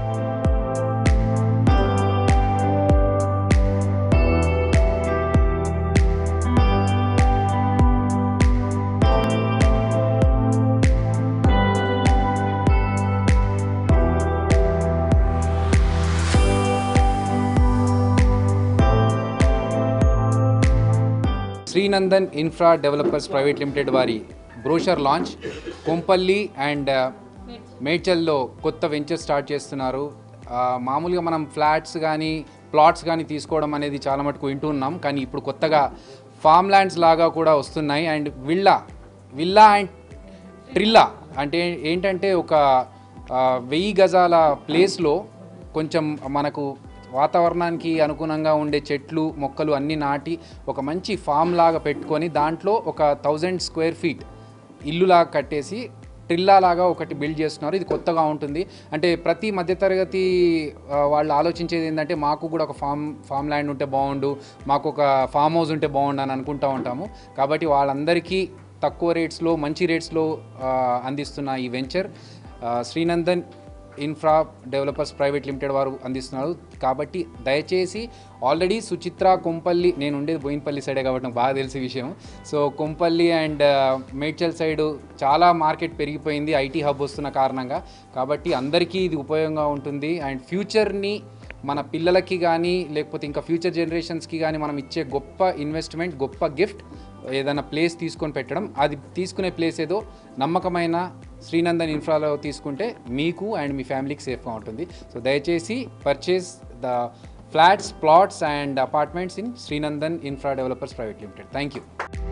Srinandan infra developers private limited వారి brochure launch Kompally and మేడ్చల్లో కొత్త వెంచర్ స్టార్ట్ చేస్తున్నారు ఆ, మామూలుగా మనం ఫ్లాట్స్ కానీ ప్లాట్స్ కానీ తీసుకోవడం అనేది చాలా మటుకు వింటూ ఉన్నాం కానీ ఇప్పుడు కొత్తగా ఫామ్ ల్యాండ్స్ లాగా కూడా వస్తున్నాయి అండ్ విల్లా విల్లా అండ్ ట్రిల్లా అంటే ఏంటంటే ఒక ఆ, వెయ్యి గజాల ప్లేస్లో కొంచెం మనకు వాతావరణానికి అనుగుణంగా ఉండే చెట్లు మొక్కలు అన్నీ నాటి ఒక మంచి ఫామ్ లాగా పెట్టుకొని దాంట్లో ఒక థౌజండ్ స్క్వేర్ ఫీట్ ఇల్లులాగా కట్టేసి ట్రిల్లా లాగా ఒకటి బిల్డ్ చేస్తున్నారు ఇది కొత్తగా ఉంటుంది అంటే ప్రతి మధ్యతరగతి ఆ, వాళ్ళు ఆలోచించేది ఏంటంటే మాకు కూడా ఒక ఫామ్ ఫామ్ ల్యాండ్ ఉంటే బాగుండు మాకు ఒక ఫామ్ హౌస్ ఉంటే బాగుండు అని అనుకుంటూ ఉంటాము కాబట్టి వాళ్ళందరికీ తక్కువ రేట్స్లో మంచి రేట్స్లో ఆ, అందిస్తున్న ఈ వెంచర్ ఆ, Srinandan infra developers private limited వారు అందిస్తున్నారు కాబట్టి దయచేసి ఆల్రెడీ సుచిత్ర కొంపల్లి నేను ఉండేది బోయినపల్లి సైడే కాబట్టి నాకు బాగా తెలిసే విషయం so Kompally and Medchal side చాలా మార్కెట్ పెరిగిపోయింది ఐటీ హబ్ వస్తున్న కారణంగా కాబట్టి అందరికీ ఇది ఉపయోగంగా ఉంటుంది అండ్ ఫ్యూచర్ని మన పిల్లలకి కానీ లేకపోతే ఇంకా ఫ్యూచర్ జనరేషన్స్కి కానీ మనం ఇచ్చే గొప్ప ఇన్వెస్ట్మెంట్ గొప్ప గిఫ్ట్ ఏదైనా ప్లేస్ తీసుకొని పెట్టడం అది తీసుకునే ప్లేస్ ఏదో నమ్మకమైన శ్రీనందన్ ఇన్ఫ్రాలో తీసుకుంటే మీకు అండ్ మీ ఫ్యామిలీకి సేఫ్గా ఉంటుంది సో దయచేసి purchase the flats plots and apartments in Srinandan infra developers private limited thank you